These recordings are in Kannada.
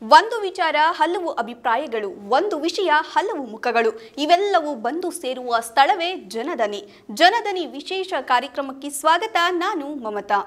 ಒಂದು ವಿಚಾರ ಹಲವು ಅಭಿಪ್ರಾಯಗಳು ಒಂದು ವಿಷಯ ಹಲವು ಮುಖಗಳು ಇವೆಲ್ಲವೂ ಬಂದು ಸೇರುವ ಸ್ಥಳವೇ ಜನದನಿ ಜನದನಿ ವಿಶೇಷ ಕಾರ್ಯಕ್ರಮಕ್ಕೆ ಸ್ವಾಗತ ನಾನು ಮಮತಾ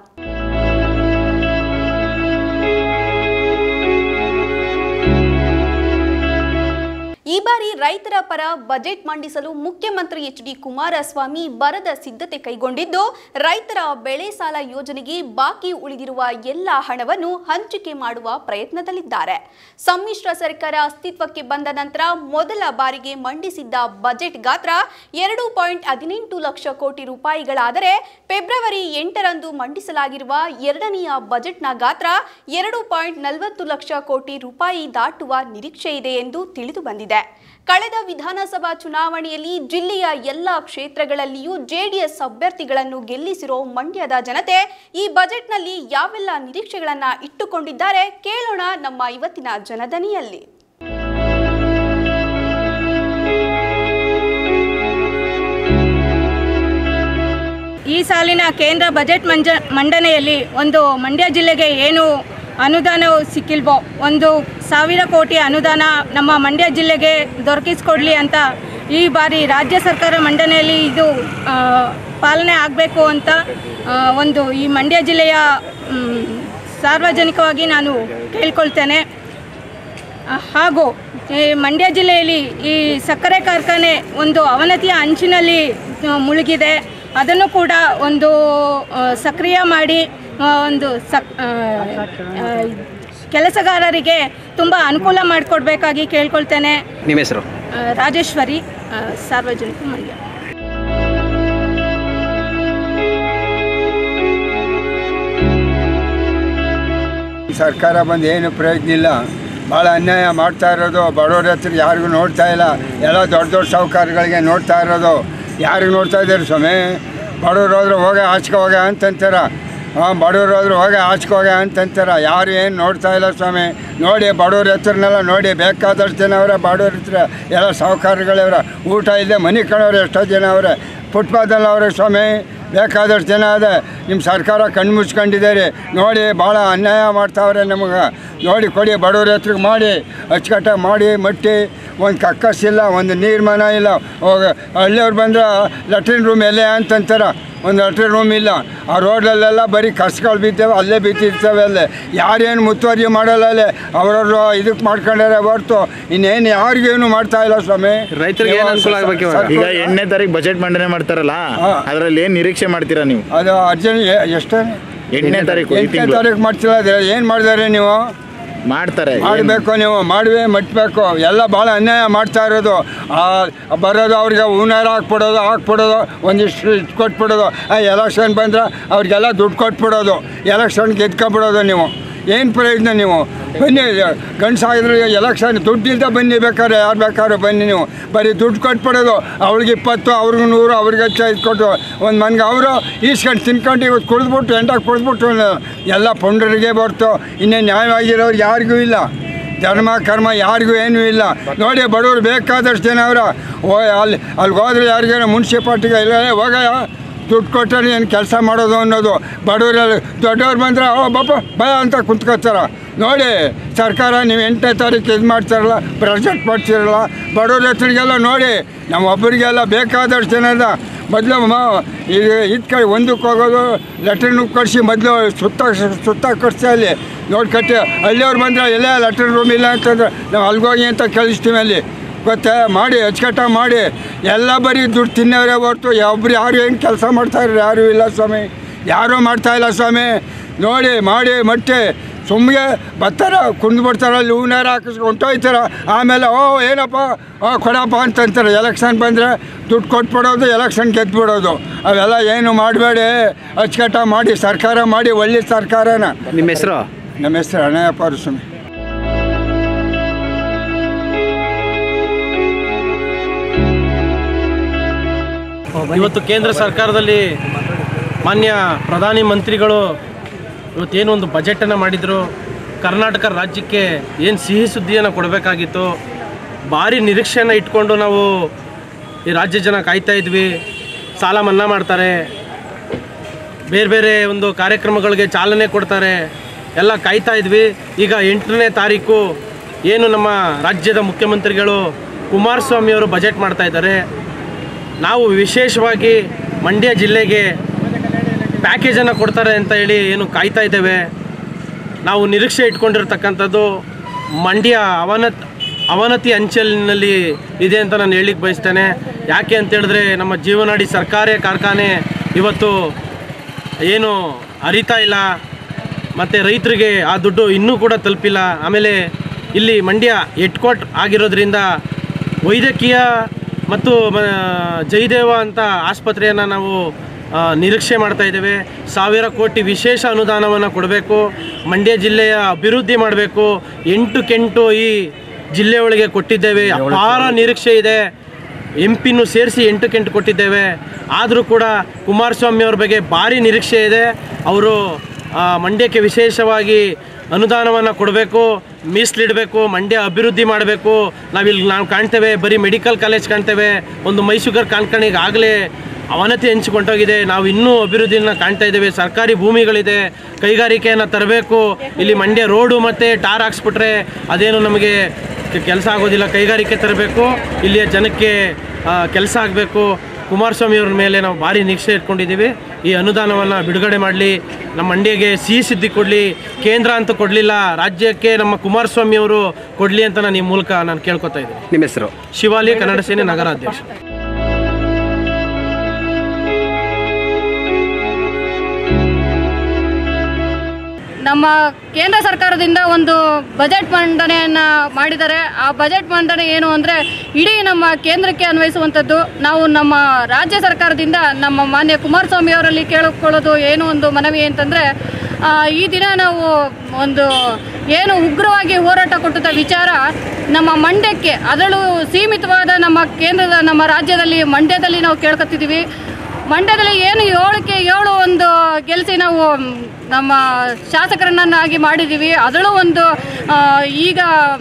ಈ ಬಾರಿ ರೈತರ ಪರ ಬಜೆಟ್ ಮಂಡಿಸಲು ಮುಖ್ಯಮಂತ್ರಿ ಎಚ್ ಡಿ ಕುಮಾರಸ್ವಾಮಿ ಬರದ ಸಿದ್ಧತೆ ಕೈಗೊಂಡಿದ್ದು ರೈತರ ಬೆಳೆ ಸಾಲ ಯೋಜನೆಗೆ ಬಾಕಿ ಉಳಿದಿರುವ ಎಲ್ಲ ಹಣವನ್ನು ಹಂಚಿಕೆ ಮಾಡುವ ಪ್ರಯತ್ನದಲ್ಲಿದ್ದಾರೆ ಸಮ್ಮಿಶ್ರ ಸರ್ಕಾರ ಅಸ್ತಿತ್ವಕ್ಕೆ ಬಂದ ನಂತರ ಮೊದಲ ಬಾರಿಗೆ ಮಂಡಿಸಿದ್ದ ಬಜೆಟ್ ಗಾತ್ರ ಎರಡು ಪಾಯಿಂಟ್ ಹದಿನೆಂಟು ಲಕ್ಷ ಕೋಟಿ ರೂಪಾಯಿಗಳಾದರೆ ಫೆಬ್ರವರಿ ಎಂಟರಂದು ಮಂಡಿಸಲಾಗಿರುವ ಎರಡನೆಯ ಬಜೆಟ್ನ ಗಾತ್ರ ಎರಡು ಪಾಯಿಂಟ್ ನಲವತ್ತು ಲಕ್ಷ ಕೋಟಿ ರೂಪಾಯಿ ದಾಟುವ ನಿರೀಕ್ಷೆ ಇದೆ ಎಂದು ತಿಳಿದು ಬಂದಿದೆ ಕಳೆದ ವಿಧಾನಸಭಾ ಚುನಾವಣೆಯಲ್ಲಿ ಜಿಲ್ಲೆಯ ಎಲ್ಲ ಕ್ಷೇತ್ರಗಳಲ್ಲಿಯೂ ಜೆಡಿಎಸ್ ಅಭ್ಯರ್ಥಿಗಳನ್ನು ಗೆಲ್ಲಿಸಿರೋ ಮಂಡ್ಯದ ಜನತೆ ಈ ಬಜೆಟ್ನಲ್ಲಿ ಯಾವೆಲ್ಲ ನಿರೀಕ್ಷೆಗಳನ್ನ ಇಟ್ಟುಕೊಂಡಿದ್ದಾರೆ ಕೇಳೋಣ ನಮ್ಮ ಇವತ್ತಿನ ಜನದನಿಯಲ್ಲಿ ಈ ಸಾಲಿನ ಕೇಂದ್ರ ಬಜೆಟ್ ಮಂಜ ಮಂಡನೆಯಲ್ಲಿ ಒಂದು ಮಂಡ್ಯ ಜಿಲ್ಲೆಗೆ ಏನು ಅನುದಾನ ಸಿಕ್ಕಿಲ್ವೋ ಒಂದು ಸಾವಿರ ಕೋಟಿ ಅನುದಾನ ನಮ್ಮ ಮಂಡ್ಯ ಜಿಲ್ಲೆಗೆ ದೊರಕಿಸ್ಕೊಡ್ಲಿ ಅಂತ ಈ ಬಾರಿ ರಾಜ್ಯ ಸರ್ಕಾರ ಮಂಡನೆಯಲ್ಲಿ ಇದು ಆ, ಪಾಲನೆ ಆಗಬೇಕು ಅಂತ ಆ, ಒಂದು ಈ ಮಂಡ್ಯ ಜಿಲ್ಲೆಯ ಮ್, ಸಾರ್ವಜನಿಕವಾಗಿ ನಾನು ಕೇಳ್ಕೊಳ್ತೇನೆ ಆ, ಹಾಗೂ ಈ ಮಂಡ್ಯ ಜಿಲ್ಲೆಯಲ್ಲಿ ಈ ಸಕ್ಕರೆ ಕಾರ್ಖಾನೆ ಒಂದು ಅವನತಿಯ ಅಂಚಿನಲ್ಲಿ ಆ, ಮುಳುಗಿದೆ ಅದನ್ನು ಕೂಡ ಒಂದು ಆ, ಸಕ್ರಿಯ ಮಾಡಿ ಆ, ಒಂದು ಸಕ್ ಆ, ಆ, ಕೆಲಸಗಾರರಿಗೆ ತುಂಬ ಅನುಕೂಲ ಮಾಡಿಕೊಡ್ಬೇಕಾಗಿ ಕೇಳ್ಕೊಳ್ತೇನೆ ನಿಮ್ಮ ಹೆಸರು ಆ, ರಾಜೇಶ್ವರಿ ಆ, ಸಾರ್ವಜನಿಕ ಮಂಡ್ಯ ಈ ಸರ್ಕಾರ ಬಂದು ಏನು ಪ್ರಯೋಜನ ಇಲ್ಲ ಭಾಳ ಅನ್ಯಾಯ ಮಾಡ್ತಾ ಇರೋದು ಬಡವ್ರ ಹತ್ರ ಯಾರಿಗೂ ನೋಡ್ತಾ ಇಲ್ಲ ಎಲ್ಲ ದೊಡ್ಡ ದೊಡ್ಡ ಸಾಹುಕಾರಗಳಿಗೆ ನೋಡ್ತಾ ಇರೋದು ಯಾರಿಗೆ ನೋಡ್ತಾ ಇದ್ದಾರೆ ಸ್ವಾಮಿ ಬಡವ್ರು ಹೋದ್ರೆ ಹೋಗ ಆಚ್ಕೆ ಹೋಗ ಅಂತಂತಾರ ಹಾಂ ಬಡವ್ರು ಹೋದ್ರೆ ಹೋಗ ಆಚ್ಕೆ ಹೋಗ ಅಂತಂತಾರ ಯಾರು ಏನು ನೋಡ್ತಾ ಇಲ್ಲ ಸ್ವಾಮಿ ನೋಡಿ ಬಡವ್ರ ಹತ್ರನೆಲ್ಲ ನೋಡಿ ಬೇಕಾದಷ್ಟು ಜನ ಅವರ ಬಡವ್ರ ಹತ್ರ ಎಲ್ಲ ಸಾಹುಕಾರಗಳವ್ರ ಊಟ ಇಲ್ಲದೆ ಮನೆ ಕಣವ್ರೆ ಎಷ್ಟೋ ಜನ ಅವರೇ ಫುಟ್ಪಾತಲ್ಲಿ ಅವರೇ ಸ್ವಾಮಿ ಬೇಕಾದಷ್ಟು ಜನ ಅದೇ ನಿಮ್ಮ ಸರ್ಕಾರ ಕಣ್ಣು ಮುಚ್ಕೊಂಡಿದ್ದಾರೆ ನೋಡಿ ಭಾಳ ಅನ್ಯಾಯ ಮಾಡ್ತಾವ್ರೆ ನಮಗೆ ನೋಡಿ ಕೊಡಿ ಬಡವ್ರ ಹತ್ರಕ್ಕೆ ಮಾಡಿ ಅಚ್ಚುಕಟ್ಟಾಗಿ ಮಾಡಿ ಮಟ್ಟಿ ಒಂದು ಕಕ್ಕಸ್ಸಿಲ್ಲ ಒಂದು ನೀರು ಮನ ಇಲ್ಲ ಹೋಗ ಹಳ್ಳಿಯವ್ರು ಬಂದ್ರೆ ಲೆಟ್ರಿನ್ ರೂಮ್ ಎಲ್ಲೇ ಅಂತಂತಾರೆ ಒಂದು ಲೆಟ್ರಿನ್ ರೂಮ್ ಇಲ್ಲ ಆ ರೋಡಲ್ಲೆಲ್ಲ ಬರೀ ಕಸ್ಗಳು ಬಿದ್ದೇವೆ ಅಲ್ಲೇ ಬಿದ್ದಿರ್ತವೆ ಅಲ್ಲೇ ಯಾರೇನು ಮುತುವರ್ಜಿ ಮಾಡಲ್ಲ ಅಲ್ಲೇ ಅವ್ರವ್ರು ಇದಕ್ಕೆ ಮಾಡ್ಕೊಂಡಾರೆ ಹೊರ್ತು ಇನ್ನೇನು ಯಾರಿಗೇನು ಮಾಡ್ತಾ ಇಲ್ಲ ಸ್ವಾಮಿ ರೈತರಿಗೆ ಏನ್ ಅನುಕೂಲ ಆಗ್ಬೇಕು ಇವಾಗ? ಈಗ ಎಂಟನೇ ತಾರೀಕು ಬಜೆಟ್ ಮಂಡನೆ ಮಾಡ್ತಾರಲ್ಲ ಹಾ. ಅದರಲ್ಲಿ ಏನ್ ನಿರೀಕ್ಷೆ ಮಾಡ್ತೀರಾ ನೀವು ಅದು ಅರ್ಜೆಂಟ್ ಎಷ್ಟು ಎಂಟನೇ ತಾರೀಕು ಈ ಎಂಟನೇ ತಿಂಗಳು ತಾರೀಕು ಮಾಡ್ತಿಲ್ಲ ಏನು ಮಾಡಿದಾರೆ ನೀವು ಮಾಡ್ತಾರೆ ಏನ್- ಮಾಡಬೇಕು ನೀವು ಮಾಡುವೆ ಮಟ್ಬೇಕು ಎಲ್ಲ ಭಾಳ ಅನ್ಯಾಯ ಮಾಡ್ತಾ ಇರೋದು ಆ ಬರೋದು ಅವ್ರಿಗೆ ಹೂನಾರ ಹಾಕ್ಬಿಡೋದು ಹಾಕ್ಬಿಡೋದು ಒಂದಿಷ್ಟು ಇಷ್ಟು ಕೊಟ್ಬಿಡೋದು ಆ ಎಲೆಕ್ಷನ್ ಬಂದ್ರೆ ಅವ್ರಿಗೆಲ್ಲ ದುಡ್ಡು ಕೊಟ್ಬಿಡೋದು ಎಲೆಕ್ಷನ್ ಗೆದ್ಕೊಬಿಡೋದು ನೀವು ಏನು ಪ್ರಯೋಜನ ನೀವು ಬನ್ನಿ ಗಂಡಸಾಗಿದ್ರೆ ಎಲೆಕ್ಷನ್ ದುಡ್ಡಿಲ್ದ ಬನ್ನಿ ಬೇಕಾದ್ರೆ ಯಾರು ಬೇಕಾದ್ರೂ ಬನ್ನಿ ನೀವು ಬರೀ ದುಡ್ಡು ಕೊಟ್ಬಿಡೋದು ಅವ್ಳಿಗೆ ಇಪ್ಪತ್ತು ಅವ್ರಿಗೆ ನೂರು ಅವ್ರಿಗೆ ಹಚ್ಚ ಇದು ಕೊಟ್ಟು ಒಂದು ಮನ್ಗೆ ಅವರು ಈಸ್ಕೊಂಡು ತಿನ್ಕೊಂಡು ಇವತ್ತು ಕುಡಿದ್ಬಿಟ್ಟು ಎಂಟಾಗಿ ಕುಡಿದ್ಬಿಟ್ಟು ಎಲ್ಲ ಪುಂಡರಿಗೆ ಬರ್ತು ಇನ್ನೇ ನ್ಯಾಯವಾಗಿರೋರು ಯಾರಿಗೂ ಇಲ್ಲ ಧರ್ಮ ಕರ್ಮ ಯಾರಿಗೂ ಏನೂ ಇಲ್ಲ ನೋಡಿ ಬಡವರು ಬೇಕಾದಷ್ಟು ಜನ ಅವರ ಓ ಅಲ್ಲಿ ಅಲ್ಲಿ ಹೋದ್ರೆ ಯಾರಿಗೇನೋ ಮುನ್ಸಿಪಾಲ್ಟಿಗೆ ಇಲ್ಲ ಏ, ಹೋಗಯ್ಯ ದುಡ್ಡು ಕೊಟ್ಟರೆ ಏನು ಕೆಲಸ ಮಾಡೋದು ಅನ್ನೋದು ಬಡವರಲ್ಲಿ ದೊಡ್ಡವ್ರು ಬಂದರೆ ಓ ಬಾಪ ಭಯ ಅಂತ ಕುಂತ್ಕೋತಾರ ನೋಡಿ ಸರ್ಕಾರ ನೀವು ಎಂಟನೇ ತಾರೀಕು ಇದು ಮಾಡ್ತಾರಲ್ಲ ಪ್ರಾಜೆಕ್ಟ್ ಮಾಡ್ತಿರಲ್ಲ ಬಡವ್ರ ಹತ್ರಗೆಲ್ಲ ನೋಡಿ ನಮ್ಮ ಒಬ್ಬರಿಗೆಲ್ಲ ಬೇಕಾದಷ್ಟು ಜನದ ಮೊದಲು ಮ ಈಗ ಇದು ಕಡೆ ಒಂದಕ್ಕೆ ಹೋಗೋದು ಲೆಟ್ರಿನ್ ಕಳಿಸಿ ಮೊದಲು ಸುತ್ತ ಸುತ್ತ ಕಟ್ಸಿ ಅಲ್ಲಿ ನೋಡಿ ಕಟ್ಟಿ ಹಳ್ಳಿಯವ್ರು ಬಂದರೆ ಎಲ್ಲೇ ಲೆಟ್ರಿನ್ ರೂಮ್ ಇಲ್ಲ ಅಂತಂದ್ರೆ ನಾವು ಅಲ್ಗೋಗಿ ಅಂತ ಕಳಿಸ್ತೀವಿ ಅಲ್ಲಿ ಗೊತ್ತಾ ಮಾಡಿ ಅಚ್ಚುಕಟ್ಟಾಗಿ ಮಾಡಿ ಎಲ್ಲ ಬರೀ ದುಡ್ಡು ತಿನ್ನೋರೇ ಹೊರ್ತು ಒಬ್ರು ಯಾರು ಏನು ಕೆಲಸ ಮಾಡ್ತಾಯಿದ್ರು ಯಾರೂ ಇಲ್ಲ ಸ್ವಾಮಿ ಯಾರೂ ಮಾಡ್ತಾ ಇಲ್ಲ ಸ್ವಾಮಿ ನೋಡಿ ಮಾಡಿ ಮಟ್ಟಿ ಸುಮ್ಮನೆ ಬರ್ತಾರ ಕುಂದ್ಬಿಡ್ತಾರ ಅಲ್ಲಿ ಹೂನಾರ ಹಾಕಿಸ್ಕೊಂಡು ಹೊಂಟೋಯ್ತಾರ ಆಮೇಲೆ ಓ ಏನಪ್ಪ ಓ ಕೊಡಪ್ಪ ಅಂತಂತಾರೆ ಎಲೆಕ್ಷನ್ ಬಂದರೆ ದುಡ್ಡು ಕೊಟ್ಬಿಡೋದು ಎಲೆಕ್ಷನ್ ಗೆದ್ಬಿಡೋದು ಅವೆಲ್ಲ ಏನು ಮಾಡಬೇಡಿ ಅಚ್ಚುಕಟ್ಟಾಗಿ ಮಾಡಿ ಸರ್ಕಾರ ಮಾಡಿ ಒಳ್ಳೆ ಸರ್ಕಾರನ ನಿಮ್ಮ ಹೆಸರು ನಮ್ಮ ಹೆಸರು ಅಣ್ಣಯ್ಯಪ್ಪ ಅವ್ರು ಸ್ವಾಮಿ ಇವತ್ತು ಕೇಂದ್ರ ಸರ್ಕಾರದಲ್ಲಿ ಮಾನ್ಯ ಪ್ರಧಾನಿ ಮಂತ್ರಿಗಳು ಇವತ್ತೇನು ಒಂದು ಬಜೆಟನ್ನು ಮಾಡಿದರು ಕರ್ನಾಟಕ ರಾಜ್ಯಕ್ಕೆ ಏನು ಸಿಹಿ ಸುದ್ದಿಯನ್ನು ಕೊಡಬೇಕಾಗಿತ್ತು ಭಾರಿ ನಿರೀಕ್ಷೆಯನ್ನು ಇಟ್ಕೊಂಡು ನಾವು ಈ ರಾಜ್ಯ ಜನ ಕಾಯ್ತಾ ಇದ್ವಿ ಸಾಲ ಮನ್ನಾ ಮಾಡ್ತಾರೆ ಬೇರೆ ಬೇರೆ ಒಂದು ಕಾರ್ಯಕ್ರಮಗಳಿಗೆ ಚಾಲನೆ ಕೊಡ್ತಾರೆ ಎಲ್ಲ ಕಾಯ್ತಾ ಇದ್ವಿ ಈಗ ಎಂಟನೇ ತಾರೀಕು ಏನು ನಮ್ಮ ರಾಜ್ಯದ ಮುಖ್ಯಮಂತ್ರಿಗಳು ಕುಮಾರಸ್ವಾಮಿಯವರು ಬಜೆಟ್ ಮಾಡ್ತಾ ಇದ್ದಾರೆ ನಾವು ವಿಶೇಷವಾಗಿ ಮಂಡ್ಯ ಜಿಲ್ಲೆಗೆ ಪ್ಯಾಕೇಜನ್ನು ಕೊಡ್ತಾರೆ ಅಂತ ಹೇಳಿ ಏನು ಕಾಯ್ತಾ ಇದ್ದೇವೆ ನಾವು ನಿರೀಕ್ಷೆ ಇಟ್ಕೊಂಡಿರ್ತಕ್ಕಂಥದ್ದು ಮಂಡ್ಯ ಅವನತ್ ಅವನತಿ ಅಂಚಲಿನಲ್ಲಿ ಇದೆ ಅಂತ ನಾನು ಹೇಳಿಕ್ಕೆ ಬಯಸ್ತೇನೆ ಯಾಕೆ ಅಂತ ಹೇಳಿದ್ರೆ ನಮ್ಮ ಜೀವನಾಡಿ ಸರ್ಕಾರಿ ಕಾರ್ಖಾನೆ ಇವತ್ತು ಏನು ಅರಿತಾ ಇಲ್ಲ ಮತ್ತು ರೈತರಿಗೆ ಆ ದುಡ್ಡು ಇನ್ನೂ ಕೂಡ ತಲುಪಿಲ್ಲ ಆಮೇಲೆ ಇಲ್ಲಿ ಮಂಡ್ಯ ಹೆಡ್ಕ್ವಾರ್ಟ್ ಆಗಿರೋದ್ರಿಂದ ವೈದ್ಯಕೀಯ ಮತ್ತು ಮ- ಜಯದೇವ ಅಂತ ಆಸ್ಪತ್ರೆಯನ್ನು ನಾವು ಆ, ನಿರೀಕ್ಷೆ ಮಾಡ್ತಾ ಇದ್ದೇವೆ ಸಾವಿರ ಕೋಟಿ ವಿಶೇಷ ಅನುದಾನವನ್ನು ಕೊಡಬೇಕು ಮಂಡ್ಯ ಜಿಲ್ಲೆಯ ಅಭಿವೃದ್ಧಿ ಮಾಡಬೇಕು ಎಂಟು ಕೆಂಟು ಈ ಜಿಲ್ಲೆಯೊಳಗೆ ಕೊಟ್ಟಿದ್ದೇವೆ ಅಪಾರ ನಿರೀಕ್ಷೆ ಇದೆ ಎಂ ಪಿನೂ ಸೇರಿಸಿ ಎಂಟು ಕೆಂಟು ಕೊಟ್ಟಿದ್ದೇವೆ ಆದರೂ ಕೂಡ ಕುಮಾರಸ್ವಾಮಿ ಅವ್ರ ಬಗ್ಗೆ ಭಾರಿ ನಿರೀಕ್ಷೆ ಇದೆ ಅವರು ಆ, ಮಂಡ್ಯಕ್ಕೆ ವಿಶೇಷವಾಗಿ ಅನುದಾನವನ್ನು ಕೊಡಬೇಕು ಮೀಸಲಿಡಬೇಕು ಮಂಡ್ಯ ಅಭಿವೃದ್ಧಿ ಮಾಡಬೇಕು ನಾವಿಲ್ಲಿ ನಾವು ಕಾಣ್ತೇವೆ ಬರೀ ಮೆಡಿಕಲ್ ಕಾಲೇಜ್ ಕಾಣ್ತೇವೆ ಒಂದು ಮೈಸೂಗರ್ ಕಾರ್ಖಾನೆಗೆ ಆಗಲೇ ಅವನತಿ ಹಂಚಿಕೊಂಡೋಗಿದೆ ನಾವು ಇನ್ನೂ ಅಭಿವೃದ್ಧಿಯನ್ನು ಕಾಣ್ತಾ ಇದ್ದೇವೆ ಸರ್ಕಾರಿ ಭೂಮಿಗಳಿದೆ ಕೈಗಾರಿಕೆಯನ್ನು ತರಬೇಕು ಇಲ್ಲಿ ಮಂಡ್ಯ ರೋಡು ಮತ್ತು ಟಾರ್ ಹಾಕ್ಸ್ಬಿಟ್ರೆ ಅದೇನು ನಮಗೆ ಕೆಲಸ ಆಗೋದಿಲ್ಲ ಕೈಗಾರಿಕೆ ತರಬೇಕು ಇಲ್ಲಿಯ ಜನಕ್ಕೆ ಕೆಲಸ ಆಗಬೇಕು ಕುಮಾರಸ್ವಾಮಿ ಅವ್ರ ಮೇಲೆ ನಾವು ಭಾರಿ ನಿರೀಕ್ಷೆ ಇಟ್ಕೊಂಡಿದ್ದೀವಿ ಈ ಅನುದಾನವನ್ನು ಬಿಡುಗಡೆ ಮಾಡಲಿ ನಮ್ಮ ಮಂಡ್ಯಗೆ ಸಿಹಿ ಸಿದ್ಧಿ ಕೊಡಲಿ ಕೇಂದ್ರ ಅಂತ ಕೊಡಲಿಲ್ಲ ರಾಜ್ಯಕ್ಕೆ ನಮ್ಮ ಕುಮಾರಸ್ವಾಮಿ ಅವರು ಕೊಡಲಿ ಅಂತ ನಾನು ಈ ಮೂಲಕ ನಾನು ಕೇಳ್ಕೊತಾ ಇದ್ದೀನಿ ನಿಮ್ಮ ಹೆಸರು ಶಿವಾಲಿ ಕನ್ನಡ ಸೇನೆ ನಗರಾಧ್ಯಕ್ಷ ನಮ್ಮ ಕೇಂದ್ರ ಸರ್ಕಾರದಿಂದ ಒಂದು ಬಜೆಟ್ ಮಂಡನೆಯನ್ನು ಮಾಡಿದ್ದಾರೆ ಆ ಬಜೆಟ್ ಮಂಡನೆ ಏನು ಅಂದರೆ ಇಡೀ ನಮ್ಮ ಕೇಂದ್ರಕ್ಕೆ ಅನ್ವಯಿಸುವಂಥದ್ದು ನಾವು ನಮ್ಮ ರಾಜ್ಯ ಸರ್ಕಾರದಿಂದ ನಮ್ಮ ಮಾನ್ಯ ಕುಮಾರಸ್ವಾಮಿ ಅವರಲ್ಲಿ ಕೇಳಿಕೊಳ್ಳೋದು ಏನು ಒಂದು ಮನವಿ ಅಂತಂದರೆ ಈ ದಿನ ನಾವು ಒಂದು ಏನು ಉಗ್ರವಾಗಿ ಹೋರಾಟ ಕೊಟ್ಟದ ವಿಚಾರ ನಮ್ಮ ಮಂಡ್ಯಕ್ಕೆ ಅದರಲ್ಲೂ ಸೀಮಿತವಾದ ನಮ್ಮ ಕೇಂದ್ರದ ನಮ್ಮ ರಾಜ್ಯದಲ್ಲಿ ಮಂಡ್ಯದಲ್ಲಿ ನಾವು ಕೇಳ್ಕೊತಿದ್ದೀವಿ ಮಂಡ್ಯದಲ್ಲಿ ಏನು ಏಳಕ್ಕೆ ಏಳು ಒಂದು ಗೆಲ್ಲಿಸಿ ನಾವು ಮ್, ನಮ್ಮ ಶಾಸಕರನ್ನಾಗಿ ಮಾಡಿದ್ದೀವಿ ಅದರಲ್ಲೂ ಒಂದು ಆ, ಈಗ